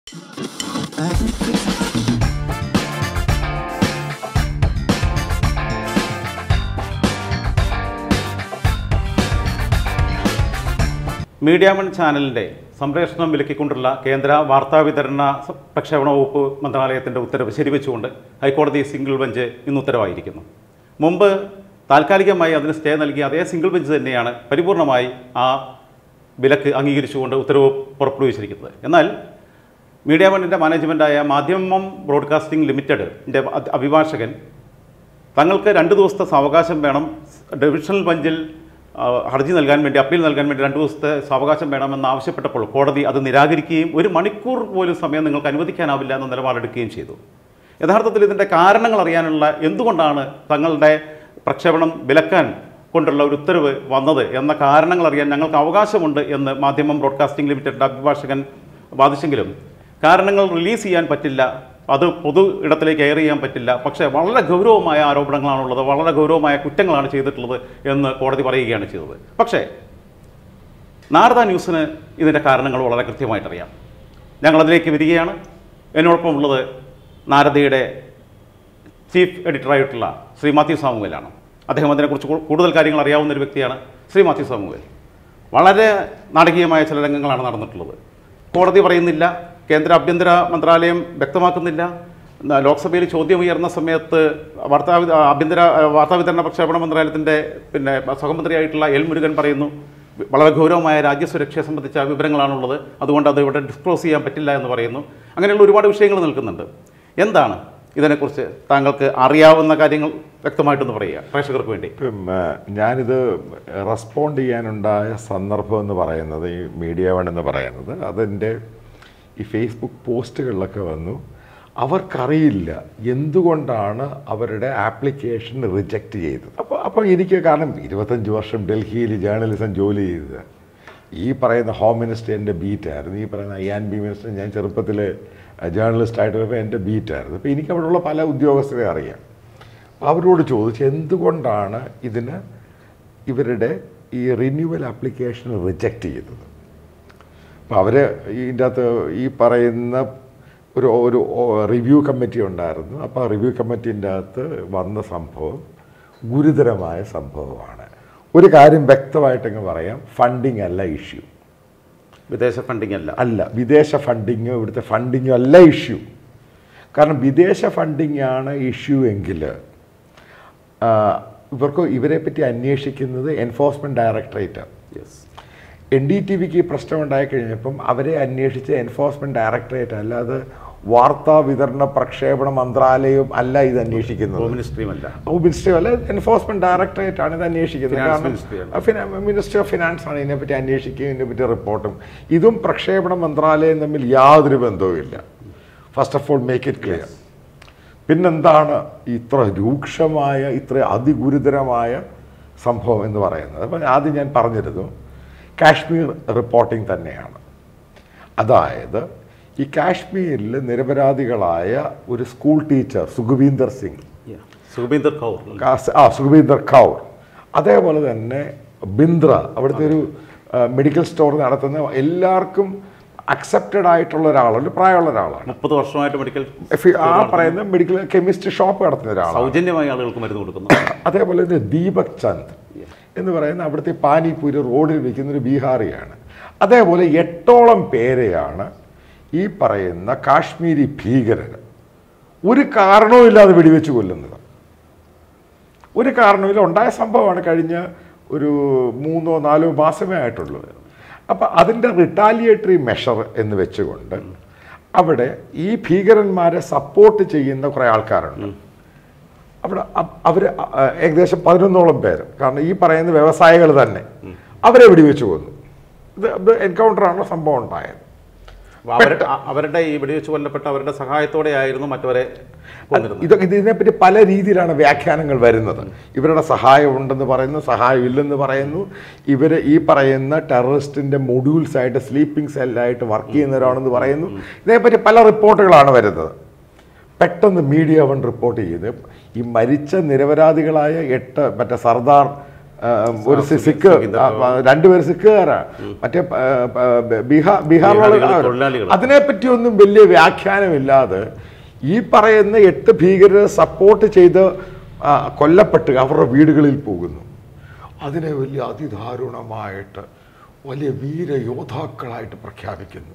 Media one ചാനലിൻ്റെ സംപ്രേഷണം വിലക്കിക്കൊണ്ടുള്ള കേന്ദ്ര വാർത്താവിതരണ സ- പ്രക്ഷേപണ വകുപ്പ് മന്ത്രാലയത്തിൻ്റെ ഉത്തരവ് ശരിവെച്ചുകൊണ്ട് ഹൈക്കോടതി സിംഗിൾ ബെഞ്ച് ഇന്ന് ഉത്തരവായിരിക്കുന്നു മുമ്പ് താൽക്കാലികമായി അതിന് സ്റ്റേ നൽകിയ അതേ സിംഗിൾ ബെഞ്ച് തന്നെയാണ് പരിപൂർണമായി ആ വിലക്ക് അംഗീകരിച്ചുകൊണ്ട് ഉത്തരവ് പുറപ്പെടുവിച്ചിരിക്കുന്നത് എന്നാൽ മീഡിയ വണ്ണിൻ്റെ മാനേജ്മെൻറ്റായ മാധ്യമം ബ്രോഡ്കാസ്റ്റിംഗ് ലിമിറ്റഡിൻ്റെ അഭിഭാഷകൻ തങ്ങൾക്ക് രണ്ട് ദിവസത്തെ സാവകാശം വേണം ഡിവിഷണൽ ബെഞ്ചിൽ ആ, ഹർജി നൽകാൻ വേണ്ടി അപ്പീൽ നൽകാൻ വേണ്ടി രണ്ട് ദിവസത്തെ സാവകാശം വേണമെന്ന് ആവശ്യപ്പെട്ടപ്പോൾ കോടതി അത് നിരാകരിക്കുകയും ഒരു മണിക്കൂർ പോലും സമയം നിങ്ങൾക്ക് അനുവദിക്കാനാവില്ല എന്ന നിലപാടെടുക്കുകയും ചെയ്തു യഥാർത്ഥത്തിൽ ഇതിൻ്റെ കാരണങ്ങൾ അറിയാനുള്ള എന്തുകൊണ്ടാണ് തങ്ങളുടെ പ്രക്ഷേപണം വിലക്കാൻ കൊണ്ടുള്ള ഒരു ഉത്തരവ് വന്നത് എന്ന കാരണങ്ങൾ അറിയാൻ ഞങ്ങൾക്ക് അവകാശമുണ്ട് എന്ന് മാധ്യമം ബ്രോഡ്കാസ്റ്റിംഗ് ലിമിറ്റഡിൻ്റെ അഭിഭാഷകൻ വാദിച്ചെങ്കിലും കാരണങ്ങൾ റിലീസ് ചെയ്യാൻ പറ്റില്ല അത് പൊതു ഇടത്തിലേക്ക് എയർ ചെയ്യാൻ പറ്റില്ല പക്ഷേ വളരെ ഗൗരവമായ ആരോപണങ്ങളാണുള്ളത് വളരെ ഗൗരവമായ കുറ്റങ്ങളാണ് ചെയ്തിട്ടുള്ളത് എന്ന് കോടതി പറയുകയാണ് ചെയ്തത് പക്ഷേ നാരദ ന്യൂസിന് ഇതിൻ്റെ കാരണങ്ങൾ വളരെ കൃത്യമായിട്ടറിയാം ഞങ്ങളതിലേക്ക് വരികയാണ് എന്നോടൊപ്പം ഉള്ളത് നാരദയുടെ ചീഫ് എഡിറ്ററായിട്ടുള്ള ശ്രീ മാത്യു സാമുവലാണ് അദ്ദേഹം അതിനെക്കുറിച്ച് കൂ- കൂടുതൽ കാര്യങ്ങൾ അറിയാവുന്ന ഒരു വ്യക്തിയാണ് ശ്രീ മാത്യു സാമുവൽ വളരെ നാടകീയമായ ചില രംഗങ്ങളാണ് നടന്നിട്ടുള്ളത് കോടതി പറയുന്നില്ല കേന്ദ്ര ആഭ്യന്തര മന്ത്രാലയം വ്യക്തമാക്കുന്നില്ല ന- ലോക്സഭയിൽ ചോദ്യം ഉയർന്ന സമയത്ത് വാർത്താ ആഭ്യന്തര വാർത്താവിതരണ പ്രക്ഷേപണ മന്ത്രാലയത്തിൻ്റെ പിന്നെ സഹമന്ത്രിയായിട്ടുള്ള എൽ മുരുകൻ പറയുന്നു വളരെ ഗൗരവമായ രാജ്യസുരക്ഷയെ സംബന്ധിച്ച വിവരങ്ങളാണുള്ളത് അതുകൊണ്ട് അത് ഇവിടെ ഡിസ്ക്ലോസ് ചെയ്യാൻ പറ്റില്ല എന്ന് പറയുന്നു അങ്ങനെയുള്ള ഒരുപാട് വിഷയങ്ങൾ നിൽക്കുന്നുണ്ട് എന്താണ് ഇതിനെക്കുറിച്ച് താങ്കൾക്ക് അറിയാവുന്ന കാര്യങ്ങൾ വ്യക്തമായിട്ടൊന്ന് പറയുക പ്രേക്ഷകർക്ക് വേണ്ടി ഇപ്പം ആ, ഞാനിത് റെസ്പോണ്ട് ചെയ്യാനുണ്ടായ സന്ദർഭം എന്ന് പറയുന്നത് ഈ മീഡിയ വൺ എന്ന് പറയുന്നത് അതിൻ്റെ ഈ ഫേസ്ബുക്ക് പോസ്റ്റുകളിലൊക്കെ വന്നു അവർക്കറിയില്ല എന്തുകൊണ്ടാണ് അവരുടെ ആപ്ലിക്കേഷൻ റിജക്റ്റ് ചെയ്തത് അപ്പോൾ അപ്പോൾ എനിക്ക് കാരണം ഇരുപത്തഞ്ച് വർഷം ഡൽഹിയിൽ ജേർണലിസം ജോലി ചെയ്തത് ഈ പറയുന്ന ഹോം മിനിസ്റ്റർ എൻ്റെ ബീറ്റായിരുന്നു ഈ പറയുന്ന ഐ ആൻ ബി മിനിസ്റ്റർ ഞാൻ ചെറുപ്പത്തിൽ ജേർണലിസ്റ്റ് ആയിട്ട് വരുമ്പോൾ എൻ്റെ ബീറ്റായിരുന്നു അപ്പോൾ എനിക്ക് അവിടെയുള്ള പല ഉദ്യോഗസ്ഥരെ അറിയാം അവരോട് ചോദിച്ചു എന്തുകൊണ്ടാണ് ഇതിന് ഇവരുടെ ഈ റിന്യൂവൽ ആപ്ലിക്കേഷൻ റിജക്റ്റ് ചെയ്തത് അപ്പോൾ അവർ ഇതിൻ്റെ അകത്ത് ഈ പറയുന്ന ഒരു ഒരു റിവ്യൂ കമ്മിറ്റി ഉണ്ടായിരുന്നു അപ്പോൾ ആ റിവ്യൂ കമ്മിറ്റീൻ്റെ അകത്ത് വന്ന സംഭവം ഗുരുതരമായ സംഭവമാണ് ഒരു കാര്യം വ്യക്തമായിട്ടങ്ങ് പറയാം ഫണ്ടിങ് അല്ല ഇഷ്യൂ വിദേശ ഫണ്ടിങ് അല്ല അല്ല വിദേശ ഫണ്ടിങ്ങോ ഇവിടുത്തെ ഫണ്ടിങ്ങോ അല്ല ഇഷ്യൂ കാരണം വിദേശ ഫണ്ടിങ് ആണ് ഇഷ്യൂ എങ്കിൽ ആ, ഇവർക്ക് ഇവരെ പറ്റി അന്വേഷിക്കുന്നത് എൻഫോഴ്സ്മെൻറ്റ് ഡയറക്ടറേറ്റാണ് യെസ് എൻ ഡി ടി വിക്ക് പ്രശ്നം ഉണ്ടായി കഴിഞ്ഞപ്പം അവരെ അന്വേഷിച്ച എൻഫോഴ്സ്മെൻറ്റ് ഡയറക്ടറേറ്റ് അല്ലാതെ വാർത്താ വിതരണ പ്രക്ഷേപണ മന്ത്രാലയം അല്ല ഇത് അന്വേഷിക്കുന്നത് ഹോം മിനിസ്ട്രിയും അല്ല മിനിസ്ട്രി അല്ല എൻഫോഴ്സ്മെന്റ് ഡയറക്ടറേറ്റ് ആണ് ഇത് അന്വേഷിക്കുന്നത് Finance കാരണം Ministry ആണ്. മിനിസ്ട്രി ഓഫ് ഫിനാൻസ് ആണ് ഇതിനെപ്പറ്റി അന്വേഷിക്കുകയും ഇതിനെപ്പറ്റി റിപ്പോർട്ടും ഇതും പ്രക്ഷേപണ മന്ത്രാലയം തമ്മിൽ യാതൊരു ബന്ധവുമില്ല first of all make it clear പിന്നെന്താണ് ഇത്ര രൂക്ഷമായ ഇത്ര അതിഗുരുതരമായ സംഭവം എന്ന് പറയുന്നത് അപ്പം ആദ്യം ഞാൻ പറഞ്ഞിരുന്നു കാശ്മീർ റിപ്പോർട്ടിംഗ് തന്നെയാണ് അതായത് ഈ കാശ്മീരിൽ നിരപരാധികളായ ഒരു സ്കൂൾ ടീച്ചർ സുഖവീന്ദർ സിംഗ് സുഖബീന്ദർ കൗർ കാസ്- ആ സുഖവീന്ദർ കൗർ അതേപോലെ തന്നെ ബിന്ദ്ര അവിടുത്തെ ഒരു മെഡിക്കൽ സ്റ്റോർ നടത്തുന്ന എല്ലാവർക്കും അക്സെപ്റ്റഡ് ആയിട്ടുള്ള ഒരാളാണ് ഒരു പ്രായമുള്ള ഒരാളാണ് മുപ്പത് വർഷമായിട്ട് മെഡിക്കൽ എഫ്- ആ പറയുന്ന മെഡിക്കൽ കെമിസ്ട്രി ഷോപ്പ് നടത്തുന്ന ഒരാളാണ് സൗജന്യമായി ആളുകൾക്ക് മരുന്ന് കൊടുക്കുന്നു അതേപോലെ തന്നെ ദീപക് ചന്ദ് എന്ന് പറയുന്ന അവിടുത്തെ പാനിപ്പൂരി റോഡിൽ വിൽക്കുന്ന ഒരു ബീഹാറിയാണ് അതേപോലെ എട്ടോളം പേരെയാണ് ഈ പറയുന്ന കാശ്മീരി ഭീകരർ ഒരു കാരണവുമില്ലാതെ വെടിവെച്ച് കൊല്ലുന്നത് ഒരു കാരണവുമില്ല ഉണ്ടായ സംഭവമാണ് കഴിഞ്ഞ ഒരു മൂന്നോ നാലോ മാസമേ ആയിട്ടുള്ളൂ അപ്പം അതിൻ്റെ റിട്ടാലിയേറ്ററി മെഷർ എന്ന് വെച്ചുകൊണ്ട് അവിടെ ഈ ഭീകരന്മാരെ സപ്പോർട്ട് ചെയ്യുന്ന കുറേ ആൾക്കാരുണ്ട് അവിടെ അവർ ഏകദേശം പതിനൊന്നോളം പേര് കാരണം ഈ പറയുന്ന വ്യവസായികൾ തന്നെ അവരെ വെടിവെച്ച് കൊന്നു ഇത് ഇത് എൻകൗണ്ടറാണ് സംഭവം ഉണ്ടായത് അപ്പൊ അവരുടെ അ- അവരുടെ ഈ വെടിവെച്ച് കൊല്ലപ്പെട്ട അവരുടെ സഹായത്തോടെ ആയിരുന്നു മറ്റവരെ കൊന്നിരുന്നത് ഇതൊക്കെ ഇതിനെപ്പറ്റി പല രീതിയിലാണ് വ്യാഖ്യാനങ്ങൾ വരുന്നത് ഇവരുടെ സഹായം ഉണ്ടെന്ന് പറയുന്നു സഹായം ഇല്ലെന്ന് പറയുന്നു ഇവർ ഈ പറയുന്ന ടെററിസ്റ്റിന്റെ മൊഡ്യൂൾസ് ആയിട്ട് സ്ലീപ്പിംഗ് സെല്ലായിട്ട് വർക്ക് ചെയ്യുന്നവരാണെന്ന് പറയുന്നു ഇതിനെപ്പറ്റി പല റിപ്പോർട്ടുകളാണ് വരുന്നത് പെട്ടെന്ന് മീഡിയ വൺ റിപ്പോർട്ട് ചെയ്ത് ഈ മരിച്ച നിരപരാധികളായ എട്ട് മറ്റേ സർദാർ ആ, ഒരു സി- സിഖ് ആ, ആ, രണ്ടുപേര് സിഖുകാരാ മറ്റേ ആ, ആ, ബീഹാർ ബീഹാറിലുള്ള ബീഹാറികൾ, ആ, തൊഴിലാളികൾ. അതിനെപ്പറ്റി ഒന്നും വലിയ വ്യാഖ്യാനമില്ലാതെ ഈ പറയുന്ന എട്ട് ഭീകരരെ സപ്പോർട്ട് ചെയ്ത് ആ, കൊല്ലപ്പെട്ട് അവരുടെ വീടുകളിൽ പോകുന്നു അതിനെ വലിയ അതിദാരുണമായിട്ട് വലിയ വീരയോദ്ധാക്കളായിട്ട് പ്രഖ്യാപിക്കുന്നു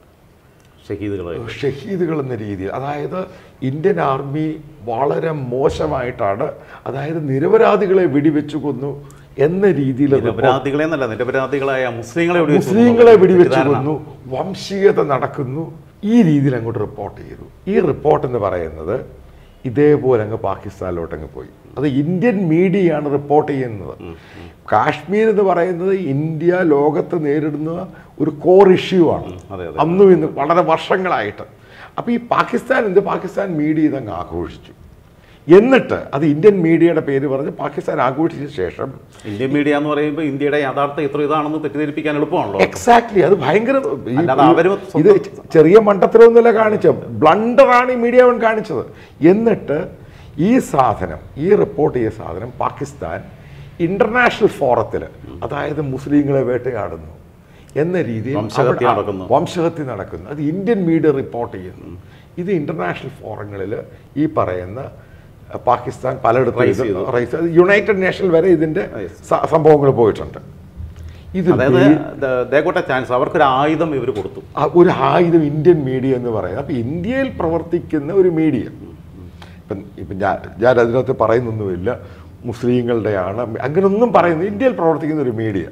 ഷഹീദുകളെ ഷഹീദുകൾ എന്ന രീതിയിൽ അതായത് ഇന്ത്യൻ ആർമി വളരെ മോശമായിട്ടാണ് അതായത് നിരപരാധികളെ വെടിവെച്ചു കൊന്നു എന്ന രീതിയിൽ report നിരപരാധികളെ എന്നല്ല നിരപരാധികളായ മുസ്ലിങ്ങളെ വെടിവെച്ചു കൊന്നു. മുസ്ലിങ്ങളെ വെടിവെച്ച് തെറ്റിദ്ധാരണ. കൊന്നു വംശീയത നടക്കുന്നു ഈ രീതിയിൽ അങ്ങോട്ട് റിപ്പോർട്ട് ചെയ്തു ഈ റിപ്പോർട്ട് എന്ന് പറയുന്നത് ഇതേപോലെ അങ്ങ് പാകിസ്ഥാനിലോട്ട് അങ്ങ് പോയി അത് ഇന്ത്യൻ മീഡിയയാണ് റിപ്പോർട്ട് ചെയ്യുന്നത് കാശ്മീർ എന്ന് പറയുന്നത് ഇന്ത്യ ലോകത്ത് നേരിടുന്ന ഒരു കോർ ഇഷ്യൂ ആണ് അതെ, അതെ. അന്നും ഇന്ന് വളരെ വർഷങ്ങളായിട്ട് അപ്പോൾ ഈ പാകിസ്ഥാൻ എന്ത് പാകിസ്ഥാൻ മീഡിയ ഇതങ്ങ് ആഘോഷിച്ചു എന്നിട്ട് അത് ഇന്ത്യൻ മീഡിയയുടെ പേര് പറഞ്ഞ് പാകിസ്ഥാൻ ആഘോഷിച്ച ശേഷം ഇന്ത്യൻ മീഡിയ എന്ന് പറയുമ്പോൾ ഇന്ത്യയുടെ യഥാർത്ഥ ഇത്ര ഇതാണെന്ന് തെറ്റിദ്ധരിപ്പിക്കാൻ എളുപ്പമാണല്ലോ എക്സാക്ട്ലി അത് ഭയങ്കര ഈ- അല്ലാതെ അവരും ഇത് ചെറിയ മണ്ടത്തരമൊന്നുമല്ല കാണിച്ചത് ബ്ലണ്ടറാണ് ഈ മീഡിയ വൺ കാണിച്ചത് എന്നിട്ട് ഈ സാധനം ഈ റിപ്പോർട്ട് ചെയ്ത സാധനം പാകിസ്ഥാൻ ഇന്റർനാഷണൽ ഫോറത്തിൽ അതായത് മുസ്ലിങ്ങളെ വേട്ടയാടുന്നു എന്ന രീതിയിൽ വംശഹത്യ അവിടെ- നടക്കുന്നു. വംശഹത്യ നടക്കുന്നു അത് ഇന്ത്യൻ മീഡിയ റിപ്പോർട്ട് ചെയ്യുന്നു ഇത് ഇന്റർനാഷണൽ ഫോറങ്ങളിൽ ഈ പറയുന്ന അഹ്, പാകിസ്ഥാൻ പലയിടത്തും Raise ഇത് ചെയ്തു. raise ചെയ്തു. യുണൈറ്റഡ് നേഷൻ വരെ ഇതിന്റെ Yes. സ- സംഭവങ്ങൾ പോയിട്ടുണ്ട് ഇത് അതായത് ദേക്കോട്ട ചാൻസ് അവർക്കൊരു ആയുധം ഇവർ കൊടുത്തു ആ ഒരു ആയുധം ഇന്ത്യൻ മീഡിയ എന്ന് പറയുന്നത് അപ്പം ഇന്ത്യയിൽ പ്രവർത്തിക്കുന്ന ഒരു മീഡിയ ഇപ്പം ഇപ്പം ഞാൻ ഞാൻ അതിനകത്ത് പറയുന്നൊന്നുമില്ല മുസ്ലിങ്ങളുടെയാണ് അങ്ങനെയൊന്നും പറയുന്നത് ഇന്ത്യയിൽ പ്രവർത്തിക്കുന്ന ഒരു മീഡിയ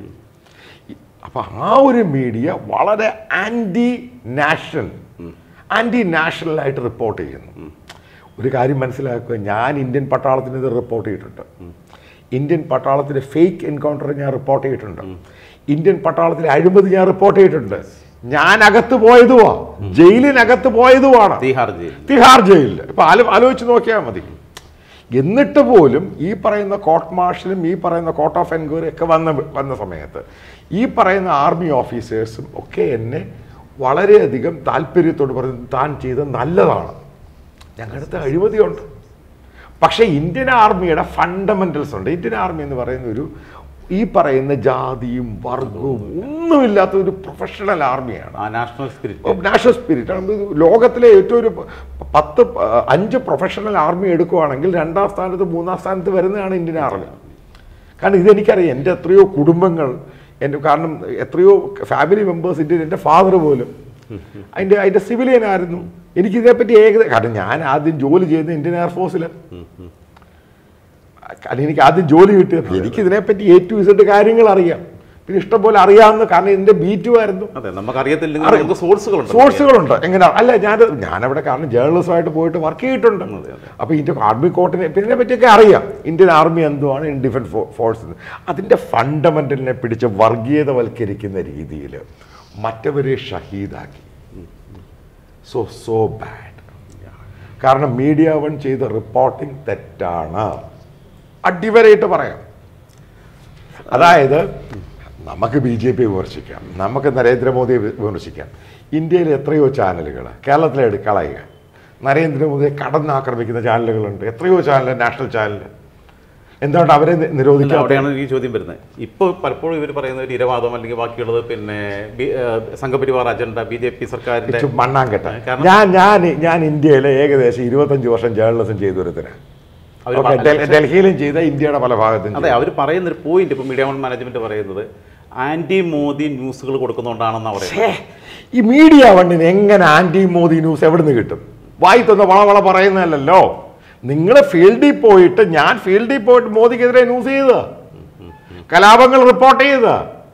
അപ്പം ആ ഒരു മീഡിയ വളരെ ആൻറ്റി നാഷണൽ ആൻറ്റി നാഷണലായിട്ട് റിപ്പോർട്ട് ചെയ്യുന്നു ഒരു കാര്യം മനസ്സിലാക്കുക ഞാൻ ഇന്ത്യൻ പട്ടാളത്തിന് ഇത് റിപ്പോർട്ട് ചെയ്തിട്ടുണ്ട് ഇന്ത്യൻ പട്ടാളത്തിൻ്റെ ഫേക്ക് എൻകൗണ്ടർ ഞാൻ റിപ്പോർട്ട് ചെയ്തിട്ടുണ്ട് ഇന്ത്യൻ പട്ടാളത്തിലെ അഴിമതി ഞാൻ റിപ്പോർട്ട് ചെയ്തിട്ടുണ്ട് ഞാൻ അകത്ത് പോയതുവാ ജയിലിനകത്ത് പോയതുമാണ് തീഹാർ ജയിൽ തിഹാർ ജയിലിൽ ഇപ്പൊ ആലോ ആലോചിച്ച് നോക്കിയാൽ മതി എന്നിട്ട് പോലും ഈ പറയുന്ന കോർട്ട് മാർഷലും ഈ പറയുന്ന കോർട്ട് ഓഫ് എൻക്വയറി ഒക്കെ വന്ന വന്ന സമയത്ത് ഈ പറയുന്ന ആർമി ഓഫീസേഴ്സും ഒക്കെ എന്നെ വളരെയധികം താല്പര്യത്തോട് പറഞ്ഞു താൻ ചെയ്തത് നല്ലതാണ് ഞങ്ങളുടെ അടുത്ത് അഴിമതിയുണ്ട് പക്ഷേ ഇന്ത്യൻ ആർമിയുടെ ഫണ്ടമെന്റൽസ് ഉണ്ട് ഇന്ത്യൻ ആർമി എന്ന് പറയുന്ന ഒരു ഈ പറയുന്ന ജാതിയും വർഗവും ഒന്നുമില്ലാത്ത ഒരു പ്രൊഫഷണൽ ആർമിയാണ് ആ നാഷണൽ സ്പിരിറ്റ് നാഷണൽ സ്പിരിറ്റ് ആണ് ഇത് ലോകത്തിലെ ഏറ്റവും ഒരു പത്ത് പ- അഞ്ച് പ്രൊഫഷണൽ ആർമി എടുക്കുവാണെങ്കിൽ രണ്ടാം സ്ഥാനത്ത് മൂന്നാം സ്ഥാനത്ത് വരുന്നതാണ് ഇന്ത്യൻ ആർമി കാരണം ഇതെനിക്കറിയാം എൻ്റെ എത്രയോ കുടുംബങ്ങൾ എൻ്റെ കാരണം എത്രയോ ഫാമിലി മെമ്പേഴ്സ് ഇന്ത്യൻ എൻ്റെ ഫാദർ പോലും അതിൻ്റെ അതിൻ്റെ സിവിലിയൻ ആയിരുന്നു എനിക്കിതിനെപ്പറ്റി ഏകദേശം കാരണം ഞാൻ ആദ്യം ജോലി ചെയ്യുന്നത് ഇന്ത്യൻ എയർഫോഴ്സിൽ കാരണം എനിക്ക് ആദ്യം ജോലി കിട്ടിയത് എനിക്ക് ഇതിനെപ്പറ്റി എ ടു ഇസഡ് കാര്യങ്ങൾ അറിയാം പിന്നെ ഇഷ്ടംപോലെ അറിയാവുന്ന കാരണം ഇതിൻ്റെ ബീറ്റുമായിരുന്നു അതെ നമുക്കറിയത്തില്ലെങ്കിൽ നമുക്ക് സോഴ്സുകളുണ്ട് സോഴ്സുകളുണ്ട് എങ്ങനെയാണ് അല്ല ഞാൻ ഞാനവിടെ കാരണം ജേർണലിസമായിട്ട് പോയിട്ട് വർക്ക് ചെയ്തിട്ടുണ്ട് അപ്പോൾ ഇന്ത്യൻ ആർമി കോർട്ടിനെ പിന്നെ പറ്റിയൊക്കെ അറിയാം ഇന്ത്യൻ ആർമി എന്തുവാണ് ഇന്ത്യൻ ഡിഫൻസ് ഫോഴ്സ് അതിൻ്റെ ഫണ്ടമെന്റലിനെ പിടിച്ച് വർഗീയതവൽക്കരിക്കുന്ന രീതിയിൽ മറ്റവരെ ഷഹീദാക്കി സോ സോ ബാഡ് കാരണം മീഡിയ വൺ ചെയ്ത റിപ്പോർട്ടിംഗ് തെറ്റാണ് അടിവരയിട്ട് പറയാം അതായത് നമുക്ക് ബി ജെ പി വിമർശിക്കാം നമുക്ക് നരേന്ദ്രമോദിയെ വി- വിമർശിക്കാം ഇന്ത്യയിൽ എത്രയോ ചാനലുകൾ കേരളത്തിലെ എടു- കളയുക നരേന്ദ്രമോദിയെ കടന്നാക്രമിക്കുന്ന ചാനലുകളുണ്ട് എത്രയോ ചാനൽ നാഷണൽ ചാനൽ എന്തുകൊണ്ട് അവരെ നി- അല്ല, നിരോധിക്കാത്ത അവിടെയാണ് ഈ ചോദ്യം വരുന്നത് ഇപ്പോൾ പലപ്പോഴും ഇവർ പറയുന്ന ഒരു ഇരവാദം അല്ലെങ്കിൽ ബാക്കിയുള്ളത് പിന്നെ ബി- ഏഹ് Sangh Parivar agenda B J P സർക്കാരിന്റെ ചു- മണ്ണാങ്കെട്ട കാരണം- ഞാൻ ഞാൻ ഞാൻ ഇന്ത്യയിലെ ഏകദേശം ഇരുപത്തഞ്ച് വർഷം ജേർണലിസം ചെയ്തു ഒരുത്തരാണ് അവര് ഓക്കെ, പ- ഡൽ- ഡൽഹിയിലും ചെയ്ത ഇന്ത്യയുടെ പല ഭാഗത്തും അതെ അവർ പറയുന്ന ഒരു പോയിന്റ് ഇപ്പൊ മീഡിയ വൺ മാനേജ്മെന്റ് പറയുന്നത് ആന്റി മോദി ന്യൂസുകൾ കൊടുക്കുന്നുണ്ടാണെന്നാണ് പറയുന്നത് ഛേ, ഈ മീഡിയ വണ്ണിന് എങ്ങനെ ആന്റി മോദി ന്യൂസ് എവിടെ നിന്ന് കിട്ടും വായി തന്ന വള വള പറയുന്നതല്ലോ നിങ്ങൾ ഫീൽഡിൽ പോയിട്ട് ഞാൻ ഫീൽഡിൽ പോയിട്ട് മോദിക്കെതിരെ ന്യൂസ് ചെയ്ത കലാപങ്ങൾ റിപ്പോർട്ട് ചെയ്ത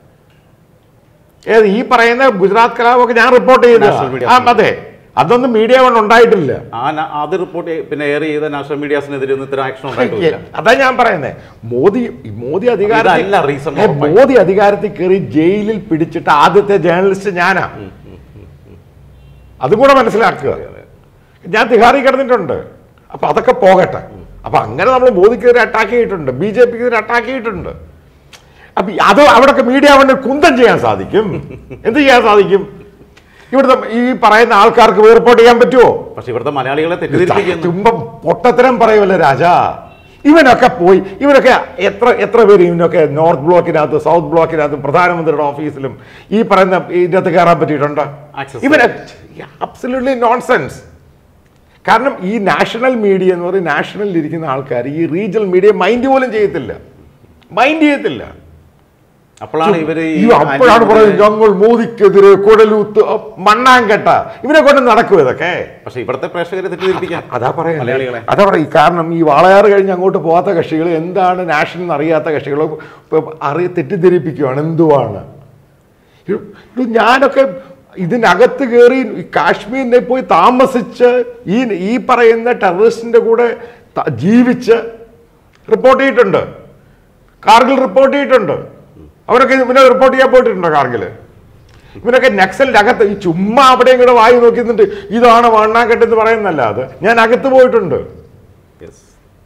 ഏത് ഈ പറയുന്ന ഗുജറാത്ത് കലാപമൊക്കെ ഞാൻ റിപ്പോർട്ട് ചെയ്ത National media. ആ അതെ അതൊന്നും മീഡിയ വൺ ഉണ്ടായിട്ടില്ല ആ ന- അത് റിപ്പോർട്ട് പിന്നെ എയർ ചെയ്ത നാഷണൽ മീഡിയാസിനെതിരെ ഒന്നും ഇത്തരം ആക്ഷൻ ഉണ്ടായിട്ടില്ല അതാ ഞാൻ പറയുന്നത് മോദി മോദി അധികാരത്തിൽ ഇതല്ല reason ഏ, ഉറപ്പായും. മോദി അധികാരത്തിൽ കയറി ജയിലിൽ പിടിച്ചിട്ട് ആദ്യത്തെ ജേർണലിസ്റ്റ് ഞാനാ അതും കൂടെ മനസ്സിലാക്കുക ഞാൻ തിഹാറി കിടന്നിട്ടുണ്ട് അപ്പൊ അതൊക്കെ പോകട്ടെ അപ്പൊ അങ്ങനെ നമ്മൾ മോദിക്കെതിരെ അറ്റാക്ക് ചെയ്തിട്ടുണ്ട് ബി ജെ പിക്കെതിരെ അറ്റാക്ക് ചെയ്തിട്ടുണ്ട് അപ്പൊ അത് അവിടൊക്കെ മീഡിയ കൊണ്ട് കുന്തം ചെയ്യാൻ സാധിക്കും എന്ത് ചെയ്യാൻ സാധിക്കും ഇവിടുത്തെ ഈ പറയുന്ന ആൾക്കാർക്ക് റിപ്പോർട്ട് ചെയ്യാൻ പറ്റുമോ പക്ഷെ ഇവിടുത്തെ മലയാളികളെ തെറ്റിദ്ധരിപ്പിക്കുന്നു ചുമ്പം പൊട്ടത്തരം പറയുമല്ലോ രാജാ ഇവനൊക്കെ പോയി ഇവനൊക്കെ എത്ര എത്ര പേര് ഇവനൊക്കെ നോർത്ത് ബ്ലോക്കിനകത്ത് സൗത്ത് ബ്ലോക്കിനകത്ത് പ്രധാനമന്ത്രിയുടെ ഓഫീസിലും ഈ പറയുന്ന ഇതിൻ്റെ അകത്ത് കയറാൻ പറ്റിയിട്ടുണ്ട് Access. ഇവന് അബ്സല്യൂട്ട്ലി നോൺസെൻസ് കാരണം ഈ നാഷണൽ മീഡിയ എന്ന് പറയുന്ന നാഷണലിൽ ഇരിക്കുന്ന ആൾക്കാർ ഈ റീജിയണൽ മീഡിയ മൈൻഡ് പോലും ചെയ്യത്തില്ല മൈൻഡ് ചെയ്യത്തില്ല അപ്പോഴാണ് ഇവര് ഈ ഈ അപ്പോഴാണ് പറയുന്നത് ഞങ്ങൾ മോദിക്കെതിരെ കുഴലൂത്ത് അ, മണ്ണാങ്കട്ട ഇവനെ കൊണ്ട് നടക്കും ഇതൊക്കെ പക്ഷെ ഇവിടുത്തെ പ്രേക്ഷകരെ തെറ്റിദ്ധരിപ്പിക്കാൻ അതാ പറയാ മലയാളികളെ. അതാ പറയാം കാരണം ഈ വാളയാറ് കഴിഞ്ഞ് അങ്ങോട്ട് പോകാത്ത കക്ഷികൾ എന്താണ് നാഷണൽ എന്ന് അറിയാത്ത കക്ഷികൾ ഇപ്പൊ അറിയ തെറ്റിദ്ധരിപ്പിക്കുകയാണ് എന്തുവാണ് ഇത് ഇത് ഞാനൊക്കെ ഇതിനകത്ത് കയറി ഈ കാശ്മീരിനെ പോയി താമസിച്ച് ഈ ഈ പറയുന്ന ടെററിസ്റ്റിന്റെ കൂടെ ത- ജീവിച്ച് റിപ്പോർട്ട് ചെയ്തിട്ടുണ്ട് കാർഗിൽ റിപ്പോർട്ട് ചെയ്തിട്ടുണ്ട് അവരൊക്കെ ഇവനെ റിപ്പോർട്ട് ചെയ്യാൻ പോയിട്ടുണ്ടോ കാർഗില് ഇവനൊക്കെ നക്സലിന്റെ അകത്ത് ഈ ചുമ്മാ അവിടെ ഇങ്ങോട്ട് വായി നോക്കുന്നുണ്ട് ഇതാണ് വണ്ണാക്കെട്ടെന്ന് പറയുന്നല്ല അത് ഞാൻ അകത്ത് പോയിട്ടുണ്ട് Yes.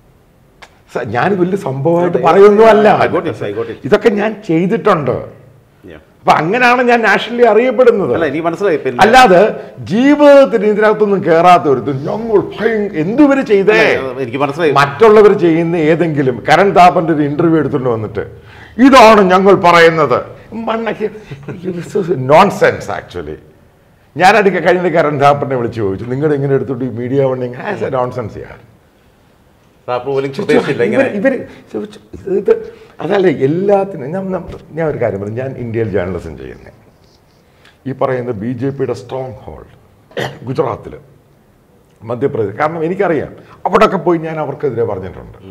സ- ഞാൻ വലിയ സംഭവമായിട്ട് പറയുന്നതല്ല I got it, I got it. ഇതൊക്കെ ഞാൻ ചെയ്തിട്ടുണ്ട് Yeah. അപ്പൊ അങ്ങനെയാണ് ഞാൻ നാഷണലി അറിയപ്പെടുന്നത് അല്ല എനിക്ക് മനസ്സിലായി പിന്നെ അല്ലാതെ ജീവിതത്തിന് ഇതിനകത്തൊന്നും കയറാത്തവരുത് ഞങ്ങൾ ഭയ- എന്തുവരെ ചെയ്തേ എനിക്ക് മനസ്സിലായി മറ്റുള്ളവർ ചെയ്യുന്ന ഏതെങ്കിലും കരൺ താപ്പന്റെ ഒരു ഇന്റർവ്യൂ എടുത്തുകൊണ്ട് വന്നിട്ട് ഇതാണ് ഞങ്ങൾ പറയുന്നത് മണ്ണൊക്കെ നോൺസെൻസ് ആക്ച്വലി ഞാൻ അടുക്ക കഴിഞ്ഞ കരൺ താപ്പറിനെ വിളിച്ച് ചോദിച്ചു നിങ്ങൾ ഇങ്ങനെ എടുത്തിട്ട് ഈ മീഡിയ വണ്ണിങ് ആസ് എ നോൺസെൻസ് ചെയ്യാൻ റാപ്പ് പോലും പ്രതീക്ഷിച്ചില്ല ഇങ്ങനെ ഇവർ ഇത് അതല്ല എല്ലാത്തിനും ഞാൻ ഞാൻ- ഞാൻ ഒരു കാര്യം പറഞ്ഞു ഞാൻ ഇന്ത്യയിൽ ജേർണലിസം ചെയ്യുന്നത് ഈ പറയുന്ന ബി ജെ പിയുടെ സ്ട്രോങ് ഹോൾഡ് ഗുജറാത്തിൽ മധ്യപ്രദേശ് കാരണം എനിക്കറിയാം അവിടെയൊക്കെ പോയി ഞാൻ അവർക്കെതിരെ പറഞ്ഞിട്ടുണ്ട്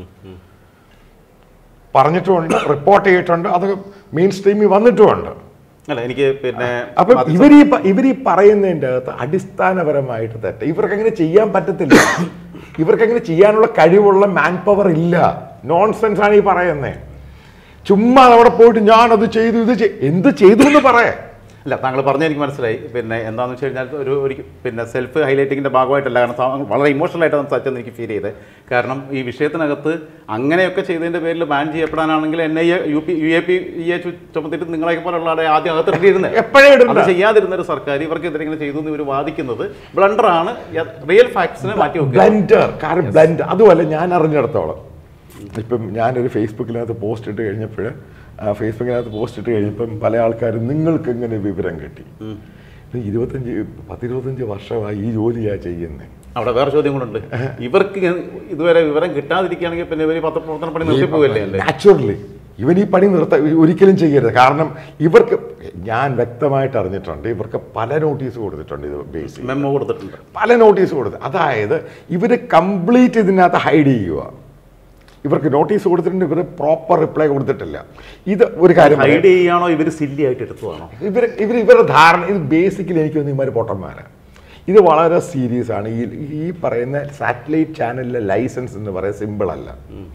പറഞ്ഞിട്ടുമുണ്ട് റിപ്പോർട്ട് ചെയ്തിട്ടുണ്ട് അത് മെയിൻ സ്ട്രീമിൽ വന്നിട്ടുമുണ്ട് അല്ല എനിക്ക് പിന്നെ അപ്പം അത് ഇവർ ഈ പ- ഇവർ ഈ പറയുന്നതിൻ്റെ അകത്ത് അടിസ്ഥാനപരമായിട്ട് തെറ്റ് ഇവർക്ക് അങ്ങനെ ചെയ്യാൻ പറ്റത്തില്ല ഇവർക്ക് അങ്ങനെ ചെയ്യാനുള്ള കഴിവുള്ള മാൻ പവർ ഇല്ല നോൺസെൻസ് ആണ് ഈ പറയുന്നത് ചുമ്മാ അവിടെ പോയിട്ട് ഞാൻ അത് ചെയ്തു ഇത് ചെയ്- എന്ത് ചെയ്തു എന്ന് പറയാ അല്ല താങ്കൾ പറഞ്ഞ എനിക്ക് മനസ്സിലായി പിന്നെ എന്താണെന്ന് വെച്ച് കഴിഞ്ഞാൽ ഒരു ഒരു പിന്നെ സെൽഫ് ഹൈലൈറ്റിങ്ങിൻ്റെ ഭാഗമായിട്ടല്ല കാരണം താങ്കൾ വളരെ ഇമോഷണൽ ആയിട്ട് സംസാരിച്ചെന്ന് എനിക്ക് ഫീൽ ചെയ്തത് കാരണം ഈ വിഷയത്തിനകത്ത് അങ്ങനെയൊക്കെ ചെയ്തതിൻ്റെ പേരിൽ ബാൻ ചെയ്യപ്പെടാനാണെങ്കിൽ N I A U P U A P E A ചുമത്തിട്ട് നിങ്ങളെയൊക്കെ പോലുള്ള ആളെ ആദ്യം അകത്തിട്ടിരുന്നത് എപ്പോഴേ ഇടണ്ട. അത് ചെയ്യാതിരുന്ന ഒരു സർക്കാർ ഇവർക്കെതിരെ ഇങ്ങനെ ചെയ്തു എന്ന് ഇവർ വാദിക്കുന്നത് ബ്ലണ്ടറാണ് റിയൽ ഫാക്ട്സിനെ മാറ്റി വെക്കുക ബ്ലൻഡർ കാരണം ബ്ലൻഡർ അതുമല്ല ഞാൻ അറിഞ്ഞിടത്തോളം ഇപ്പം ഞാനൊരു ഫേസ്ബുക്കിനകത്ത് പോസ്റ്റ് ഇട്ട് കഴിഞ്ഞപ്പോൾ ഫേസ്ബുക്കിനകത്ത് പോസ്റ്റ് ഇട്ട് കഴിഞ്ഞപ്പം പല ആൾക്കാരും നിങ്ങൾക്ക് എങ്ങനെ വിവരം കിട്ടി ഇപ്പം ഇരുപത്തഞ്ച് പത്തിരുപത്തഞ്ച് വർഷമായി ഈ ജോലിയാ ചെയ്യുന്നത് അവിടെ വേറെ ചോദ്യം കൂടെ ഇവർക്ക് ഇങ്ങനെ ഇതുവരെ വിവരം കിട്ടാതിരിക്കുകയാണെങ്കിൽ പിന്നെ ഇവർ പത്രപ്രവർത്തന പണി നിർത്തിപ്പോകല്ലേ അല്ലേ നാച്ചുറലി ഇവൻ ഈ പണി നിർത്ത ഒരിക്കലും ചെയ്യരുത് കാരണം ഇവർക്ക് ഞാൻ വ്യക്തമായിട്ട് അറിഞ്ഞിട്ടുണ്ട് ഇവർക്ക് പല നോട്ടീസ് കൊടുത്തിട്ടുണ്ട് ഇത് ബേസ് മെമ്മോ കൊടുത്തിട്ടുണ്ട് പല നോട്ടീസ് കൊടുത്ത് അതായത് ഇവർ കംപ്ലീറ്റ് ഇതിനകത്ത് ഹൈഡ് ചെയ്യുക ഇവർക്ക് നോട്ടീസ് കൊടുത്തിട്ടുണ്ട് ഇവർ പ്രോപ്പർ റിപ്ലൈ കൊടുത്തിട്ടില്ല ഇത് ഒരു കാര്യം പറയാം. ഹൈഡ് ചെയ്യാണോ ഇവർ സില്ലി ആയിട്ട് എടുത്തതാണോ ഇവർ ഇവർ ഇവരുടെ ധാരണ ഇത് ബേസിക്കലി എനിക്ക് തോന്നുന്നു ഇമാര് പൊട്ടന്മാരാണ് ഇത് വളരെ സീരിയസ് ആണ് ഈ ഈ പറയുന്ന സാറ്റലൈറ്റ് ചാനലിലെ ലൈസൻസ് എന്ന് പറയുന്നത് സിമ്പിൾ അല്ല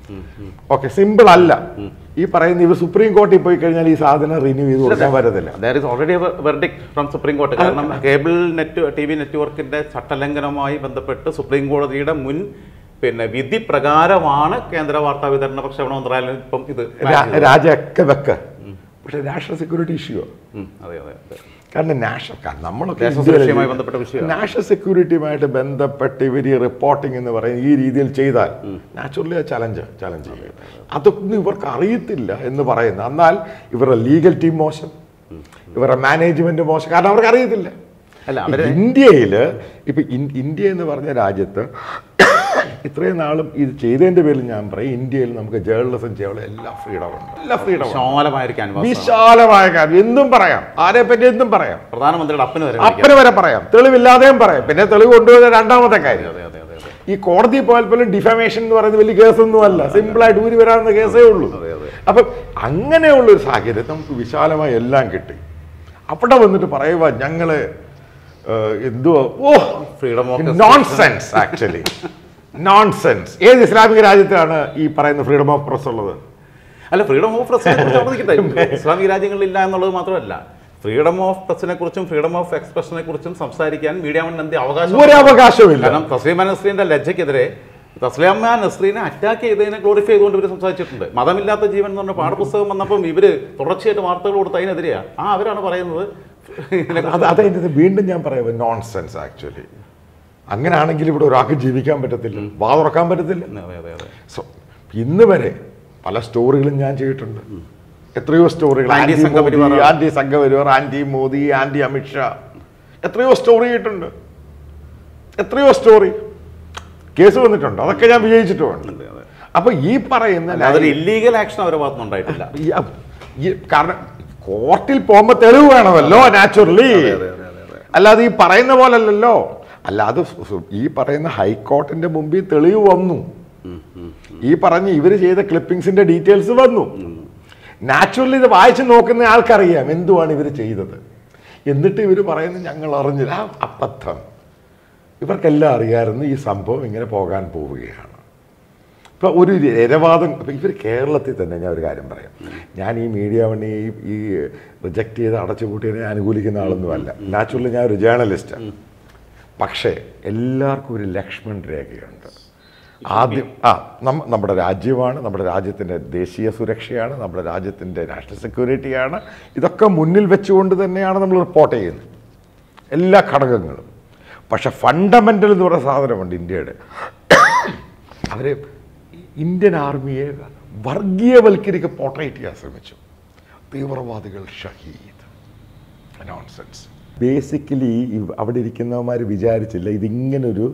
ഓക്കെ സിമ്പിൾ അല്ല ഈ പറയുന്ന ഇവർ സുപ്രീം കോടതിയിൽ പോയി കഴിഞ്ഞാൽ ഈ സാധനം റിന്യൂ ചെയ്ത് കൊടുക്കാൻ പറ്റത്തില്ല there is already verdict from supreme കോടതി കാരണം കേബിൾ നെറ്റ് ടി വി നെറ്റ്വർക്കിന്റെ ചട്ടലംഘനവുമായി ബന്ധപ്പെട്ട് സുപ്രീം കോടതിയുടെ മുൻ പിന്നെ വിധി പ്രകാരമാണ് കേന്ദ്ര വാർത്താ വിതരണ പ്രക്ഷേപണ മന്ത്രാലയം ഇപ്പം ഇത് ban രാ- ചെയ്തത്. രാജയൊക്കെ വെക്ക പക്ഷെ നാഷണൽ സെക്യൂരിറ്റി ഇഷ്യൂ ഉം, അതെ അതെ അതെ കാരണം നാഷണൽ കാരണം നമ്മളൊക്കെ ദേശ ഇന്ത്യയിലെ- സുരക്ഷയുമായി ബന്ധപ്പെട്ട വിഷയമാണ്. നാഷണൽ സെക്യൂരിറ്റിയുമായിട്ട് ബന്ധപ്പെട്ട് ഇവർ ഈ റിപ്പോർട്ടിംഗ് എന്ന് പറയുന്ന ഈ രീതിയിൽ ചെയ്താൽ നാച്ചുറലി ചലഞ്ച് ചലഞ്ച് ചെയ്യും അതൊന്നും ഇവർക്ക് അറിയത്തില്ല എന്ന് പറയുന്നത് എന്നാൽ ഇവരുടെ ലീഗൽ ടീം മോശം ഇവരുടെ മാനേജ്മെന്റ് മോശം കാരണം അവർക്ക് അറിയത്തില്ല അല്ല അവര് ഇന്ത്യയിൽ ഇപ്പൊ ഇൻ- ഇന്ത്യ എന്ന് പറഞ്ഞ രാജ്യത്ത് ഇത്രയും നാളും ഇത് ചെയ്തതിന്റെ പേരിൽ ഞാൻ പറയും ഇന്ത്യയിൽ നമുക്ക് ജേർണലിസം ചെയ്യാനുള്ള എല്ലാ ഫ്രീഡം ഉണ്ട് എല്ലാ ഫ്രീഡം വിശാലമായ ഒരു ക്യാൻവാസ് വിശാലമായ കാര്യം എന്തും പറയാം ആരെ പറ്റി എന്തും പറയാം പ്രധാനമന്ത്രിയുടെ അപ്പന് വരെ വിളിക്കാം. അപ്പന് വരെ പറയാം തെളിവില്ലാതെയും പറയാം പിന്നെ തെളിവ് കൊണ്ടുവരുന്ന രണ്ടാമത്തെ കാര്യം അതെ അതെ അതെ അതെ ഈ കോടതി പോയാൽ പോലും ഡിഫമേഷൻ എന്ന് പറയുന്നത് വലിയ കേസൊന്നും അല്ല സിമ്പിളായിട്ട് ഊരി വരാവുന്ന കേസേ ഉള്ളൂ അതെ, അതെ. അപ്പം അങ്ങനെയുള്ള ഒരു സാഹചര്യം നമുക്ക് വിശാലമായി എല്ലാം കിട്ടി അവിടെ വന്നിട്ട് പറയുക ഞങ്ങള് ഏഹ്, എന്തുവാ oh freedom of nonsense actually nonsense ഏത് ഇസ്ലാമിക രാജ്യത്താണ് ഈ പറയുന്ന ഫ്രീഡം ഓഫ് പ്രസ് ഉള്ളത് അല്ല ഫ്രീഡം ഓഫ് പ്രസിനെ കുറിച്ച് അവിടെ നിൽക്കട്ടെ ഇസ്ലാമിക രാജ്യങ്ങളിൽ ഇല്ല എന്നുള്ളത് മാത്രമല്ല ഫ്രീഡം ഓഫ് പ്രസിനെ കുറിച്ചും ഫ്രീഡം ഓഫ് എക്സ്പ്രഷനെ കുറിച്ചും സംസാരിക്കാൻ മീഡിയ വൺ എന്ത് അവകാശം ഒരു അവകാശവുമില്ല കാരണം തസ്ലീമ നസ്രീന്റെ ലജ്ജയ്ക്കെതിരെ തസ്ലീമ നസ്രീനെ അറ്റാക്ക് ചെയ്തതിനെ ഗ്ലോറിഫൈ ചെയ്തുകൊണ്ട് ഇവർ സംസാരിച്ചിട്ടുണ്ട് മതമില്ലാത്ത ജീവൻ എന്ന് പറഞ്ഞ പാഠപുസ്തകം വന്നപ്പം ഇവര് തുടർച്ചയായിട്ട് വാർത്തകൾ കൊടുത്ത് അതിനെതിരെയാ ആ അവരാണ് പറയുന്നത് ഇതിനെക്കുറിച്ച് അത് അതെന്റെ വീണ്ടും ഞാൻ പറയാം നോൺസെൻസ് ആക്ച്വലി അങ്ങനെയാണെങ്കിൽ ഇവിടെ ഒരാൾക്ക് ജീവിക്കാൻ പറ്റത്തില്ല വാ തുറക്കാൻ പറ്റത്തില്ല അതെ അതെ അതെ സോ ഇന്ന് വരെ പല സ്റ്റോറികളും ഞാൻ ചെയ്തിട്ടുണ്ട് എത്രയോ സ്റ്റോറികൾ anti anti Sangh Parivar. Modi anti Sangh Parivar anti Modi anti Amit Shah എത്രയോ സ്റ്റോറി ചെയ്തിട്ടുണ്ട് എത്രയോ സ്റ്റോറി കേസ് വന്നിട്ടുണ്ട് അതൊക്കെ ഞാൻ വിജയിച്ചിട്ടുമുണ്ട് അതെ, അതെ. അപ്പൊ ഈ പറയുന്ന അതൊരു ഇല്ലീഗൽ ആക്ഷൻ അവരുടെ ഭാഗത്തുനിന്നുണ്ടായിട്ടില്ല ഈ അ- ഈ കാരണം കോർട്ടിൽ പോകുമ്പോ തെളിവ് വേണമല്ലോ നാച്ചുറലി അതെ, അതെ, അതെ, അതെ. അല്ലാതെ ഈ പറയുന്ന പോലല്ലല്ലോ അല്ലാതെ സു- സു- ഈ പറയുന്ന ഹൈക്കോർട്ടിന്റെ മുമ്പിൽ തെളിവ് വന്നു ഈ പറഞ്ഞ ഇവര് ചെയ്ത ക്ലിപ്പിംഗ്സിന്റെ ഡീറ്റെയിൽസ് വന്നു നാച്ചുറലി ഇത് വായിച്ചു നോക്കുന്ന ആൾക്കറിയാം എന്തുവാണ് ഇവർ ചെയ്തത് എന്നിട്ട് ഇവർ പറയുന്നത് ഞങ്ങൾ അറിഞ്ഞില്ല ആ അബദ്ധം ഇവർക്കെല്ലാം അറിയാമായിരുന്നു ഈ സംഭവം ഇങ്ങനെ പോകാൻ പോവുകയാണ് ഇപ്പൊ ഒരു രരവാദം ഇപ്പൊ ഇവർ കേരളത്തിൽ തന്നെ ഞാൻ ഒരു കാര്യം പറയാം ഞാൻ ഈ മീഡിയ വണ്ണി ഈ ഈ റിജക്ട് ചെയ്ത് അടച്ചുപൂട്ടിയതിനെ അനുകൂലിക്കുന്ന ആളൊന്നുമല്ല നാച്ചുറലി ഞാൻ ഒരു ജേർണലിസ്റ്റാണ് പക്ഷേ എല്ലാവർക്കും ഒരു ലക്ഷ്മൺ രേഖയുണ്ട് ആദ്യം ആ നമ്മ നമ്മുടെ രാജ്യമാണ് നമ്മുടെ രാജ്യത്തിൻ്റെ ദേശീയ സുരക്ഷയാണ് നമ്മുടെ രാജ്യത്തിൻ്റെ നാഷണൽ സെക്യൂരിറ്റിയാണ് ഇതൊക്കെ മുന്നിൽ വെച്ചുകൊണ്ട് തന്നെയാണ് നമ്മൾ റിപ്പോർട്ട് ചെയ്യുന്നത് എല്ലാ ഘടകങ്ങളും പക്ഷെ ഫണ്ടമെൻ്റൽ എന്ന് പറയുന്ന സാധനമുണ്ട് ഇന്ത്യയുടെ അവർ ഇന്ത്യൻ ആർമിയെ വർഗീയവൽക്കരിക്ക് പോർട്രേറ്റ് ചെയ്യാൻ ശ്രമിച്ചു തീവ്രവാദികൾ ഷഹീദ് നോൺസെൻസ് ബേസിക്കലി അവിടെ ഇരിക്കുന്നവന്മാർ വിചാരിച്ചില്ല ഇതിങ്ങനൊരു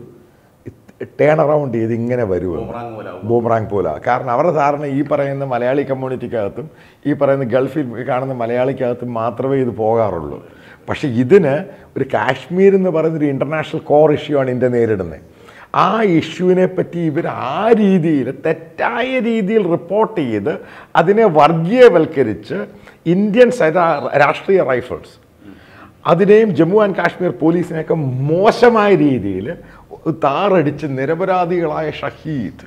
ടേൺ അറൗണ്ട് ചെയ്ത് ഇങ്ങനെ വരുമെന്ന് ബൂമറാങ് പോലാവും. ബൂമറാങ് പോലെ കാരണം അവരുടെ ധാരണ ഈ പറയുന്ന മലയാളി കമ്മ്യൂണിറ്റിക്കകത്തും ഈ പറയുന്ന ഗൾഫിൽ കാണുന്ന മലയാളിക്കകത്തും മാത്രമേ ഇത് പോകാറുള്ളൂ പക്ഷെ ഇതിന് ഒരു കാശ്മീർ എന്ന് പറയുന്ന ഒരു ഇൻ്റർനാഷണൽ കോർ ഇഷ്യൂ ആണ് ഇന്ത്യ നേരിടുന്നത് ആ ഇഷ്യൂവിനെ പറ്റി ഇവർ ആ രീതിയിൽ തെറ്റായ രീതിയിൽ റിപ്പോർട്ട് ചെയ്ത് അതിനെ വർഗീയവൽക്കരിച്ച് ഇന്ത്യൻ സൈ- രാഷ്ട്രീയ റൈഫിൾസ് അതിനെയും ജമ്മു ആൻഡ് കാശ്മീർ പോലീസിനെയൊക്കെ മോശമായ രീതിയിൽ താറടിച്ച് നിരപരാധികളായ ഷഹീദ്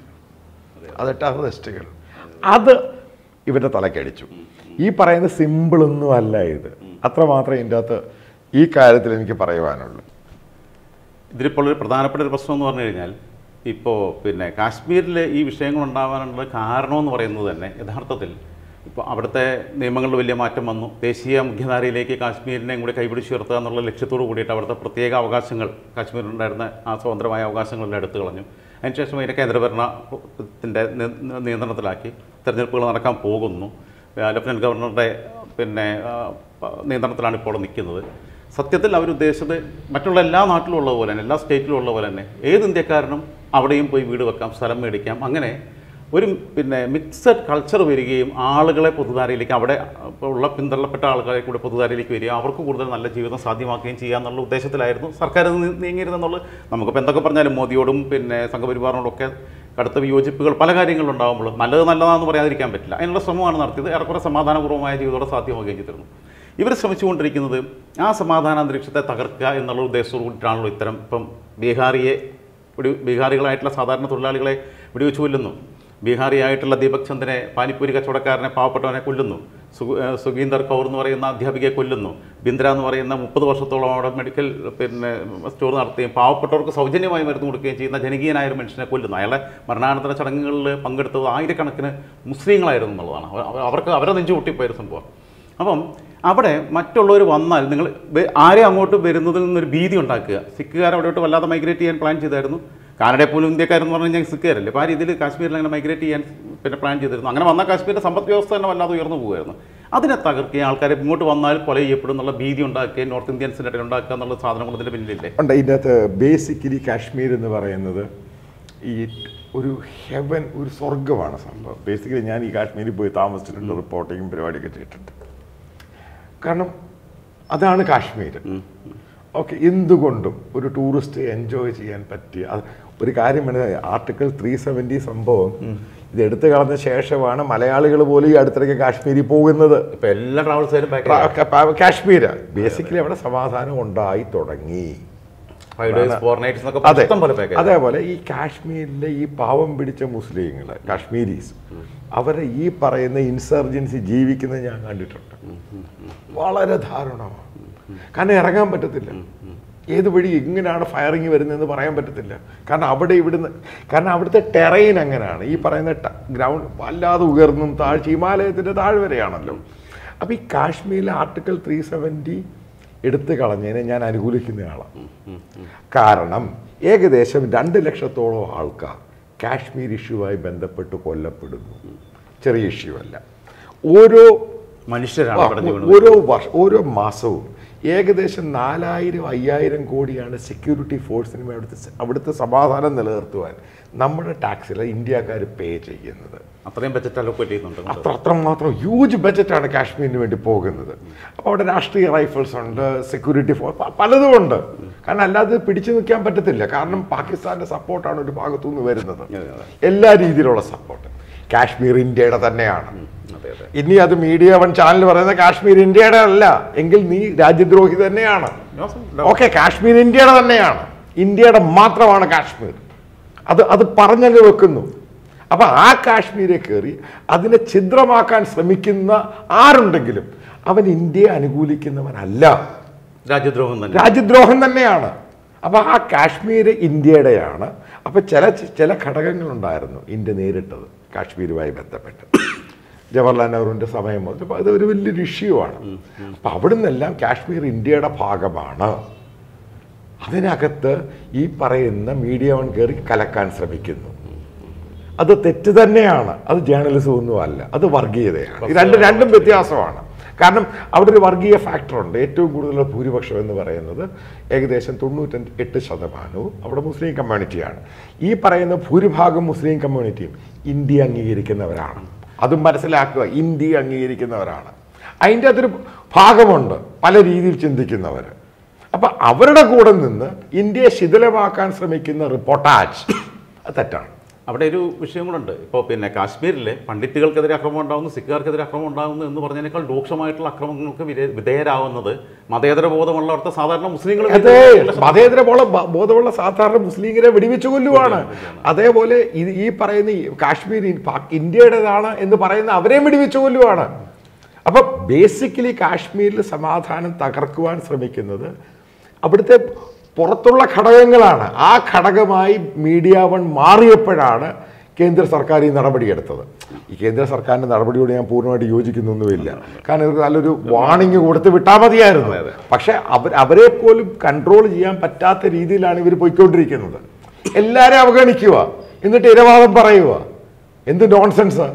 അത് ടെററിസ്റ്റുകൾ അത് ഇവരുടെ തലക്കടിച്ചു ഈ പറയുന്ന സിമ്പിളൊന്നും അല്ല ഇത് അത്രമാത്രമേ ഇതിൻ്റെ അകത്ത് ഈ കാര്യത്തിൽ എനിക്ക് പറയുവാനുള്ളൂ ഇതിലിപ്പോൾ ഒരു പ്രധാനപ്പെട്ട ഒരു പ്രശ്നം എന്ന് പറഞ്ഞു കഴിഞ്ഞാൽ ഇപ്പോൾ പിന്നെ കാശ്മീരിൽ ഈ വിഷയങ്ങൾ ഉണ്ടാവാനുള്ള കാരണമെന്ന് പറയുന്നത് തന്നെ യഥാർത്ഥത്തിൽ ഇപ്പോൾ അവിടുത്തെ നിയമങ്ങളിൽ വലിയ മാറ്റം വന്നു ദേശീയ മുഖ്യധാരയിലേക്ക് കാശ്മീരിനെയും കൂടി കൈപിടിച്ചുയർത്തുക എന്നുള്ള ലക്ഷ്യത്തോടു കൂടിയിട്ട് അവിടുത്തെ പ്രത്യേക അവകാശങ്ങൾ കാശ്മീരിലുണ്ടായിരുന്ന ആ സ്വതന്ത്രമായ അവകാശങ്ങളെല്ലാം എടുത്തു കളഞ്ഞു അതിനുശേഷം അതിനെ കേന്ദ്രഭരണത്തിൻ്റെ നിയന്ത്രണത്തിലാക്കി തെരഞ്ഞെടുപ്പുകൾ നടക്കാൻ പോകുന്നു ആ, ലഫ്റ്റനൻറ്റ് ഗവർണറുടെ പിന്നെ ആ, പ- നിയന്ത്രണത്തിലാണ് ഇപ്പോൾ നിൽക്കുന്നത് സത്യത്തിൽ അവരുദ്ദേശിച്ചത് മറ്റുള്ള എല്ലാ നാട്ടിലും ഉള്ള പോലെ തന്നെ എല്ലാ സ്റ്റേറ്റിലും ഉള്ള പോലെ തന്നെ ഏത് ഇന്ത്യക്കാരനും അവിടെയും പോയി വീട് വെക്കാം സ്ഥലം മേടിക്കാം അങ്ങനെ ഒരു പിന്നെ മിക്സഡ് കൾച്ചർ വരികയും ആളുകളെ പൊതുധാരയിലേക്ക് അവിടെ ഇപ്പോൾ ഉള്ള പിന്തള്ളപ്പെട്ട ആളുകളെ കൂടെ പൊതുധാരയിലേക്ക് വരിക അവർക്ക് കൂടുതൽ നല്ല ജീവിതം സാധ്യമാക്കുകയും ചെയ്യുക എന്നുള്ള ഉദ്ദേശത്തിലായിരുന്നു സർക്കാർ നീ- നീങ്ങിയിരുന്നെന്നുള്ളത് നമുക്കിപ്പോൾ എന്തൊക്കെ പറഞ്ഞാലും മോദിയോടും പിന്നെ സംഘപരിവാറിനോടൊക്കെ കടുത്ത വിയോജിപ്പുകൾ പല കാര്യങ്ങളുണ്ടാകുമ്പോൾ നല്ലത് നല്ലതാണെന്ന് പറയാതിരിക്കാൻ പറ്റില്ല അതിനുള്ള ശ്രമമാണ് നടത്തിയത് ഏറെക്കുറെ സമാധാനപൂർവ്വമായ ജീവിതത്തോടെ സാധ്യമാവുകയും ചെയ്തിരുന്നു ഇവർ ശ്രമിച്ചുകൊണ്ടിരിക്കുന്നത് ആ സമാധാന അന്തരീക്ഷത്തെ തകർക്കുക എന്നുള്ള ഉദ്ദേശത്തോടു കൂടിയിട്ടാണല്ലോ ഇത്തരം ഇപ്പം ബീഹാറിയെ വെടി ബീഹാറികളായിട്ടുള്ള സാധാരണ തൊഴിലാളികളെ വെടിവെച്ച് കൊല്ലുന്നു ബീഹാറിയായിട്ടുള്ള ദീപക് ചന്ദിനെ പാനിപ്പൂരി കച്ചവടക്കാരനെ പാവപ്പെട്ടവനെ കൊല്ലുന്നു സു- ഏഹ് സുഖീന്ദർ കൗർ എന്ന് പറയുന്ന അധ്യാപികയെ കൊല്ലുന്നു ബിന്ദ്ര എന്ന് പറയുന്ന മുപ്പത് വർഷത്തോളം അവിടെ മെഡിക്കൽ പിന്നെ സ്റ്റോർ നടത്തുകയും പാവപ്പെട്ടവർക്ക് സൗജന്യമായി മരുന്ന് കൊടുക്കുകയും ചെയ്യുന്ന ജനകീയനായ ഒരു മനുഷ്യനെ കൊല്ലുന്നു അയാളെ മരണാനന്തര ചടങ്ങുകളിൽ പങ്കെടുത്തത് ആയിരക്കണക്കിന് മുസ്ലിങ്ങളായിരുന്നു എന്നുള്ളതാണ് അവ- അവ- അവർക്ക് അവരെ നെഞ്ചു പൊട്ടിപ്പോയൊരു സംഭവം അപ്പം അവിടെ മറ്റുള്ളവർ വന്നാൽ നിങ്ങൾ വെ- ആരെ അങ്ങോട്ട് വരുന്നതിൽ നിന്നൊരു ഭീതി ഉണ്ടാക്കുക സിഖുകാർ അവിടോട്ട് വല്ലാതെ മൈഗ്രേറ്റ് ചെയ്യാൻ പ്ലാൻ ചെയ്തായിരുന്നു കാനഡയെ പോലും ഇന്ത്യക്കാരെന്ന് പറഞ്ഞു കഴിഞ്ഞാൽ സിഖുകാരല്ലേ അപ്പോൾ ആ രീതിയിൽ കാശ്മീരിൽ അങ്ങനെ മൈഗ്രേറ്റ് ചെയ്യാൻ പിന്നെ പ്ലാൻ ചെയ്തിരുന്നു അങ്ങനെ വന്നാൽ കാശ്മീരിൻ്റെ സമ്പദ് വ്യവസ്ഥ തന്നെ വല്ലാതെ ഉയർന്നു പോകുമായിരുന്നു അതിനെ തകർക്കുകയും ആൾക്കാരെ ഇങ്ങോട്ട് വന്നാൽ കൊല ചെയ്യപ്പെടും എന്നുള്ള ഭീതി ഉണ്ടാക്കുകയും നോർത്ത് ഇന്ത്യൻസിൻ്റെ ഇടയിൽ ഉണ്ടാക്കുക എന്നുള്ള സാധനങ്ങൾ ഇതിൻ്റെ പിന്നിലില്ലേ ഉണ്ട് ഇതിൻ്റെ അകത്ത് ബേസിക്കലി കാശ്മീർ എന്ന് പറയുന്നത് ഈ ഒരു ഹെവൻ ഒരു സ്വർഗമാണ് സംഭവം ബേസിക്കലി ഞാൻ ഈ കാശ്മീരിൽ പോയി താമസിച്ചിട്ടുണ്ട് റിപ്പോർട്ടിങ്ങും പരിപാടിയൊക്കെ ചെയ്തിട്ടുണ്ട് കാരണം അതാണ് കാശ്മീർ ഓക്കെ എന്തുകൊണ്ടും ഒരു ടൂറിസ്റ്റ് എൻജോയ് ചെയ്യാൻ പറ്റിയ അത് ഒരു കാര്യം ആർട്ടിക്കിൾ ത്രീ സെവൻറ്റി സംഭവം ഇത് എടുത്തു കളഞ്ഞ ശേഷമാണ് മലയാളികൾ പോലും ഈ അടുത്തിടയ്ക്ക് കാശ്മീരിൽ പോകുന്നത് ഇപ്പോൾ എല്ലാ ട്രാവൽസുകാരും കാശ്മീർ ബേസിക്കലി അവിടെ സമാധാനം ഉണ്ടായി തുടങ്ങി ഫൈവ് ഡേയ്സ് ഫോർ നൈറ്റ്സ് എന്നൊക്കെ അതെ ഇഷ്ടം പോലെ പാക്കേജ് അതേപോലെ ഈ കാശ്മീരിലെ ഈ പാവം പിടിച്ച മുസ്ലിങ്ങൾ കാശ്മീരീസ് അവരെ ഈ പറയുന്ന ഇൻസർജൻസി ജീവിക്കുന്നത് ഞാൻ കണ്ടിട്ടുണ്ട് വളരെ ദാരുണമാണ് കാരണം ഇറങ്ങാൻ പറ്റത്തില്ല ഏത് വഴി എങ്ങനെയാണ് ഫയറിങ് വരുന്നതെന്ന് പറയാൻ പറ്റത്തില്ല കാരണം അവിടെ ഇവിടുന്ന് കാരണം അവിടുത്തെ ടെറൈൻ അങ്ങനെയാണ് ഈ പറയുന്ന ഗ്രൗണ്ട് വല്ലാതെ ഉയർന്നും താഴ്ച ഹിമാലയത്തിൻ്റെ താഴ്വരയാണല്ലോ അപ്പോൾ ഈ കാശ്മീരിലെ ആർട്ടിക്കിൾ ത്രീ സെവൻറ്റി എടുത്തു കളഞ്ഞതിനെ ഞാൻ അനുകൂലിക്കുന്നയാളാണ് കാരണം ഏകദേശം രണ്ട് ലക്ഷത്തോളം ആൾക്കാർ കാശ്മീർ ഇഷ്യൂവായി ബന്ധപ്പെട്ട് കൊല്ലപ്പെടുന്നു ചെറിയ ഇഷ്യൂ അല്ല ഓരോ മനുഷ്യരാണ് ആ, ഇവിടെ ജീവനം ഓരോ വർഷ ഓരോ മാസവും ഏകദേശം നാലായിരം അയ്യായിരം കോടിയാണ് സെക്യൂരിറ്റി ഫോഴ്സിന് വേണ്ടി അവിടുത്തെ സ- അവിടുത്തെ സമാധാനം നിലനിർത്തുവാൻ നമ്മുടെ ടാക്സിൽ ഇന്ത്യക്കാർ പേ ചെയ്യുന്നത് അത്രയും ബജറ്റ് അലോക്കേറ്റ് ചെയ്യുന്നുണ്ട് അത്ര അത്രമാത്രം ഹ്യൂജ് ബജറ്റാണ് കാശ്മീരിന് വേണ്ടി പോകുന്നത് അപ്പോൾ അവിടെ രാഷ്ട്രീയ റൈഫിൾസ് ഉണ്ട് സെക്യൂരിറ്റി ഫോഴ്സ് പലതും ഉണ്ട് കാരണം അല്ലാതെ പിടിച്ചു നിൽക്കാൻ പറ്റത്തില്ല കാരണം പാകിസ്ഥാന്റെ സപ്പോർട്ടാണ് ഒരു ഭാഗത്തു നിന്ന് വരുന്നത് അതെ, അതെ. എല്ലാ രീതിയിലുള്ള സപ്പോർട്ട് കാശ്മീർ ഇന്ത്യയുടെ തന്നെയാണ് അതെ അതെ ഇനി അത് മീഡിയ വൺ ചാനൽ പറയുന്ന കാശ്മീർ ഇന്ത്യയുടെ അല്ല എങ്കിൽ നീ രാജ്യദ്രോഹി തന്നെയാണ് ഓക്കെ കാശ്മീർ ഇന്ത്യയുടെ തന്നെയാണ് ഇന്ത്യയുടെ മാത്രമാണ് കാശ്മീർ അത് അത് പറഞ്ഞങ്ങ് വെക്കുന്നു അപ്പൊ ആ കാശ്മീരെ കയറി അതിനെ ഛിദ്രമാക്കാൻ ശ്രമിക്കുന്ന ആരുണ്ടെങ്കിലും അവൻ ഇന്ത്യയെ അനുകൂലിക്കുന്നവനല്ല രാജ്യദ്രോഹം തന്നെ രാജ്യദ്രോഹം തന്നെയാണ് അപ്പൊ ആ കാശ്മീർ ഇന്ത്യയുടെയാണ് അപ്പൊ ചില ചില ഘടകങ്ങളുണ്ടായിരുന്നു ഇന്ത്യ നേരിട്ടത് കാശ്മീരുമായി ബന്ധപ്പെട്ട് ജവഹർലാൽ നെഹ്റുവിന്റെ സമയം മുതൽ അപ്പൊ അത് ഒരു വലിയൊരു ഇഷ്യൂ ആണ് അപ്പൊ അവിടെ നിന്നെല്ലാം കാശ്മീർ ഇന്ത്യയുടെ ഭാഗമാണ് അതിനകത്ത് ഈ പറയുന്ന മീഡിയ വൺ കയറി കലക്കാൻ ശ്രമിക്കുന്നു അത് തെറ്റ് തന്നെയാണ് അത് ജേർണലിസം ഒന്നും അല്ല അത് വർഗീയതയാണ് ഈ രണ്ട് രണ്ടും വ്യത്യാസമാണ് കാരണം അവിടെ ഒരു വർഗീയ ഫാക്ടർ ഉണ്ട് ഏറ്റവും കൂടുതൽ ഭൂരിപക്ഷം എന്ന് പറയുന്നത് ഏകദേശം തൊണ്ണൂറ്റഞ്ച് എട്ട് ശതമാനവും അവിടെ മുസ്ലിം കമ്മ്യൂണിറ്റിയാണ് ഈ പറയുന്ന ഭൂരിഭാഗം മുസ്ലിം കമ്മ്യൂണിറ്റിയും ഇന്ത്യ അംഗീകരിക്കുന്നവരാണ് അതും മനസ്സിലാക്കുക ഇന്ത്യ അംഗീകരിക്കുന്നവരാണ് അതിൻ്റെ അകത്തൊരു ഭാഗമുണ്ട് പല രീതിയിൽ ചിന്തിക്കുന്നവർ അപ്പൊ അവരുടെ കൂടെ നിന്ന് ഇന്ത്യയെ ശിഥിലമാക്കാൻ ശ്രമിക്കുന്ന റിപ്പോർട്ടാജ് അത് തെറ്റാണ് അവിടെ ഒരു വിഷയം കൂടെ ഉണ്ട് ഇപ്പോൾ പിന്നെ കാശ്മീരിൽ പണ്ഡിറ്റുകൾക്കെതിരെ അക്രമം ഉണ്ടാകുന്നു സിഖുകാർക്കെതിരെ അക്രമം ഉണ്ടാകുന്നു എന്ന് പറഞ്ഞതിനേക്കാൾ രൂക്ഷമായിട്ടുള്ള അക്രമങ്ങൾക്ക് വിധേ- വിധേയരാവുന്നത് മതേതര ബോധമുള്ളവർക്ക് സാധാരണ മുസ്ലിങ്ങൾ അതെ മതേതര ബോധ ബോധമുള്ള സാധാരണ മുസ്ലിങ്ങളെ വെടിവെച്ച് കൊല്ലുവാണ് അതേപോലെ ഇത് ഈ പറയുന്ന ഈ കാശ്മീർ ഇ- പാ- ഇന്ത്യയുടേതാണ് എന്ന് പറയുന്ന അവരെയും വെടിവെച്ച് കൊല്ലുവാണ് അപ്പൊ ബേസിക്കലി കാശ്മീരിൽ സമാധാനം തകർക്കുവാൻ ശ്രമിക്കുന്നത് അവിടുത്തെ പുറത്തുള്ള ഘടകങ്ങളാണ് ആ ഘടകമായി മീഡിയ വൺ മാറിയപ്പോഴാണ് കേന്ദ്ര സർക്കാർ ഈ നടപടിയെടുത്തത് ഈ കേന്ദ്ര സർക്കാരിന്റെ നടപടിയോട് ഞാൻ പൂർണ്ണമായിട്ട് യോജിക്കുന്നൊന്നുമില്ല കാരണം ഇവർക്ക് നല്ലൊരു വാണിംഗ് കൊടുത്ത് വിട്ടാൽ മതിയായിരുന്നു പക്ഷെ അവർ അവരെ പോലും കൺട്രോൾ ചെയ്യാൻ പറ്റാത്ത രീതിയിലാണ് ഇവർ പോയിക്കൊണ്ടിരിക്കുന്നത് എല്ലാവരും അവഗണിക്കുക എന്നിട്ട് ഇരവാദം പറയുക എന്ത് നോൺസെൻസ്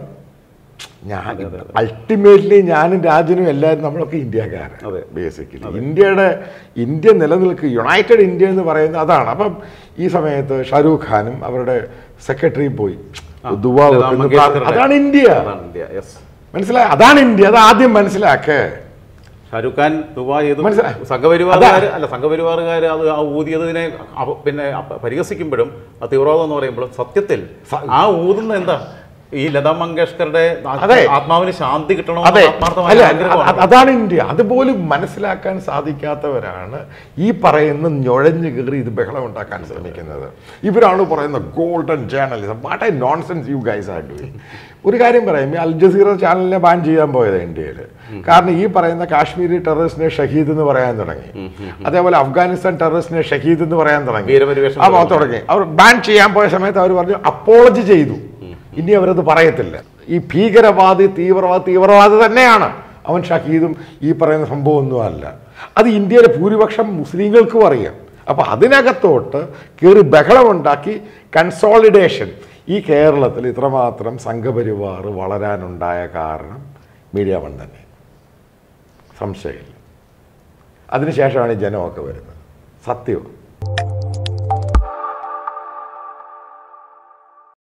ഞാൻ അൾട്ടിമേറ്റ്ലി ഞാനും രാജനും എല്ലാവരും നമ്മളൊക്കെ ഇന്ത്യക്കാരാണ് അതെ. ബേസിക്കലി ഇന്ത്യയുടെ ഇന്ത്യ നിലനിൽക്കുക യുണൈറ്റഡ് ഇന്ത്യ എന്ന് പറയുന്നത് അതാണ് അപ്പം ഈ സമയത്ത് ഷാരൂഖ് ഖാനും അവരുടെ സെക്രട്ടറിയും പോയി ദുവാ ലതാ വെക്കുന്നു. മങ്കേഷ്കറുടെ- അതാണ് ഇന്ത്യ അതാണ് ഇന്ത്യ യെസ് മനസ്സിലായി അതാണ് ഇന്ത്യ അത് ആദ്യം മനസ്സിലാക്കേ ഷാരൂഖ് ഖാൻ ദുബായ് ചെയ്തു മനസ്സിലായി. സംഘപരിവാറുകാർ അല്ല സംഘപരിവാറുകാർ അത് ആ ഊതിയതിനെ അവ- പിന്നെ അപ- പരിഹസിക്കുമ്പോഴും ആ തീവ്രവാദം എന്ന് പറയുമ്പോഴും സത്യത്തിൽ സ- ആ ഊതുന്ന എന്താ ഈ ലതാ മങ്കേഷ്കറുടെ ആ- അതെ. ആത്മാവിന് ശാന്തി അതെ കിട്ടണമെന്ന് ആത്മാർത്ഥമായ അല്ല ആഗ്രഹമാണ് അത് അതാണ് ഇന്ത്യ അതുപോലും മനസ്സിലാക്കാൻ സാധിക്കാത്തവരാണ് ഈ പറയുന്ന ഞൊഴഞ്ഞു കയറി ഇത് ബഹളം ഉണ്ടാക്കാൻ ശ്രമിക്കുന്നത് ഇവരാണ് പറയുന്ന golden journalism what I nonsense you guys are doing ഒരു കാര്യം പറയാം ഈ അൽ ജസീറ ചാനലിനെ ബാൻ ചെയ്യാൻ പോയത് ഇന്ത്യയിൽ കാരണം ഈ പറയുന്ന കാശ്മീരി ടെററിസ്റ്റിനെ ഷഹീദ് എന്ന് പറയാൻ തുടങ്ങി അതേപോലെ അഫ്ഗാനിസ്ഥാൻ ടെററിസ്റ്റിനെ ഷഹീദ് എന്ന് പറയാൻ തുടങ്ങി വീരപരിവേഷം ആ തുടങ്ങി അവർ ബാൻ ചെയ്യാൻ പോയ സമയത്ത് അവർ പറഞ്ഞു അപ്പോളജി ചെയ്തു ഇനി അവരത് പറയത്തില്ല ഈ ഭീകരവാദി തീവ്രവാദി തീവ്രവാദി തന്നെയാണ് അവൻ ഷഹീദും ഈ പറയുന്ന സംഭവമൊന്നും അല്ല അത് ഇന്ത്യയിലെ ഭൂരിപക്ഷം മുസ്ലിങ്ങൾക്കും അറിയാം അപ്പൊ അതിനകത്തോട്ട് കയറി ബഹളമുണ്ടാക്കി കൺസോളിഡേഷൻ ഈ കേരളത്തിൽ ഇത്രമാത്രം സംഘപരിവാർ വളരാനുണ്ടായ കാരണം മീഡിയ വൺ തന്നെ സംശയമില്ല അതിനുശേഷമാണ് ഈ ജനമൊക്കെ വരുന്നത് സത്യവും